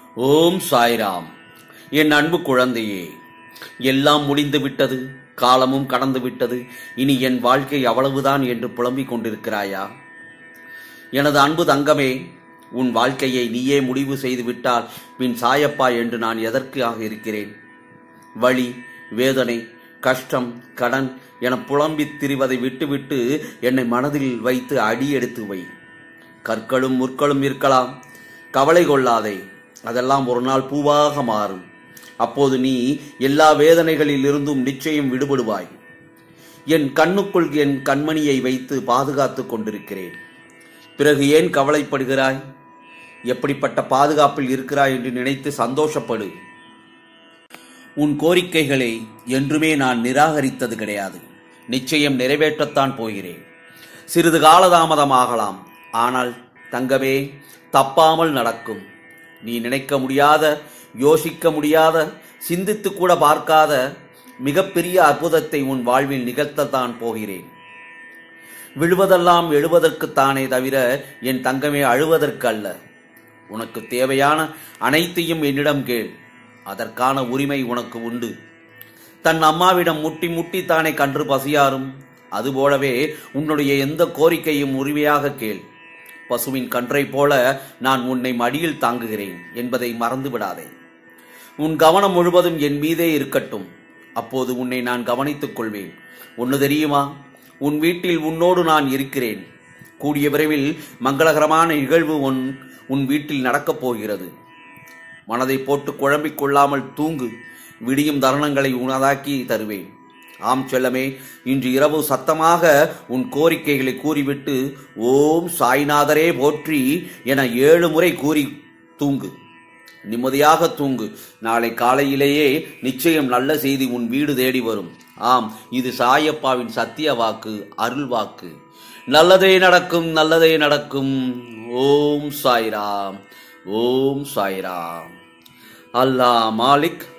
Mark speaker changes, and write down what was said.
Speaker 1: ஓம் சாய்ராம் என் அன்பு குழந்தையே எல்லாம் முடிந்து விட்டது காலமும் கடந்து விட்டது இனி என் வாழ்க்கை அவ்வளவுதான் என்று புலம்பிக் கொண்டிருக்கிறாயா எனது அன்பு தங்கமே உன் வாழ்க்கையை நீயே முடிவு செய்து விட்டால் பின் சாயப்பா என்று நான் எதற்காக இருக்கிறேன் வலி வேதனை கஷ்டம் கடன் என புலம்பித் திரிவதை விட்டுவிட்டு என்னை மனதில் வைத்து அடி எடுத்து வை கற்களும் முற்களும் இருக்கலாம் கவலை கொள்ளாதே அதெல்லாம் ஒரு நாள் பூவாக மாறும் அப்போது நீ எல்லா வேதனைகளில் இருந்தும் நிச்சயம் விடுபடுவாய் என் கண்ணுக்குள் என் கண்மணியை வைத்து பாதுகாத்துக் கொண்டிருக்கிறேன் பிறகு ஏன் கவலைப்படுகிறாய் எப்படிப்பட்ட பாதுகாப்பில் இருக்கிறாய் என்று நினைத்து சந்தோஷப்படு உன் கோரிக்கைகளை என்றுமே நான் நிராகரித்தது கிடையாது நிச்சயம் நிறைவேற்றத்தான் போகிறேன் சிறிது காலதாமதமாகலாம் ஆனால் தங்கமே தப்பாமல் நடக்கும் நீ நினைக்க முடியாத யோசிக்க முடியாத சிந்தித்து கூட பார்க்காத மிகப்பெரிய அற்புதத்தை உன் வாழ்வில் நிகழ்த்தத்தான் போகிறேன் விழுவதெல்லாம் எழுவதற்குத்தானே தவிர என் தங்கமே அழுவதற்கு அல்ல உனக்கு தேவையான அனைத்தையும் என்னிடம் கேள் அதற்கான உரிமை உனக்கு உண்டு தன் அம்மாவிடம் முட்டி முட்டி தானே கன்று பசியாரும் அதுபோலவே உன்னுடைய எந்த கோரிக்கையும் உரிமையாக கேள் பசுவின் கன்றைப் போல நான் உன்னை மடியில் தாங்குகிறேன் என்பதை மறந்து விடாதே உன் கவனம் முழுவதும் என் மீதே இருக்கட்டும் அப்போது உன்னை நான் கவனித்துக் கொள்வேன் ஒன்று தெரியுமா உன் வீட்டில் உன்னோடு நான் இருக்கிறேன் கூடிய விரைவில் மங்களகரமான நிகழ்வு உன் உன் வீட்டில் நடக்கப் போகிறது மனதை போட்டு குழம்பிக் கொள்ளாமல் தூங்கு விடியும் தருணங்களை உனதாக்கி தருவேன் ஆம் செல்லமே இன்று இரவு சத்தமாக உன் கோரிக்கைகளை கூறிவிட்டு ஓம் சாய்நாதரே போற்றி என ஏழு முறை கூறி தூங்கு நிம்மதியாக தூங்கு நாளை காலையிலேயே நிச்சயம் நல்ல செய்தி உன் வீடு தேடி வரும் ஆம் இது சாயப்பாவின் சத்திய வாக்கு அருள் வாக்கு நல்லதே நடக்கும் நல்லதே நடக்கும் ஓம் சாய்ராம் ஓம் சாய்ராம் அல்லாஹ் மாலிக்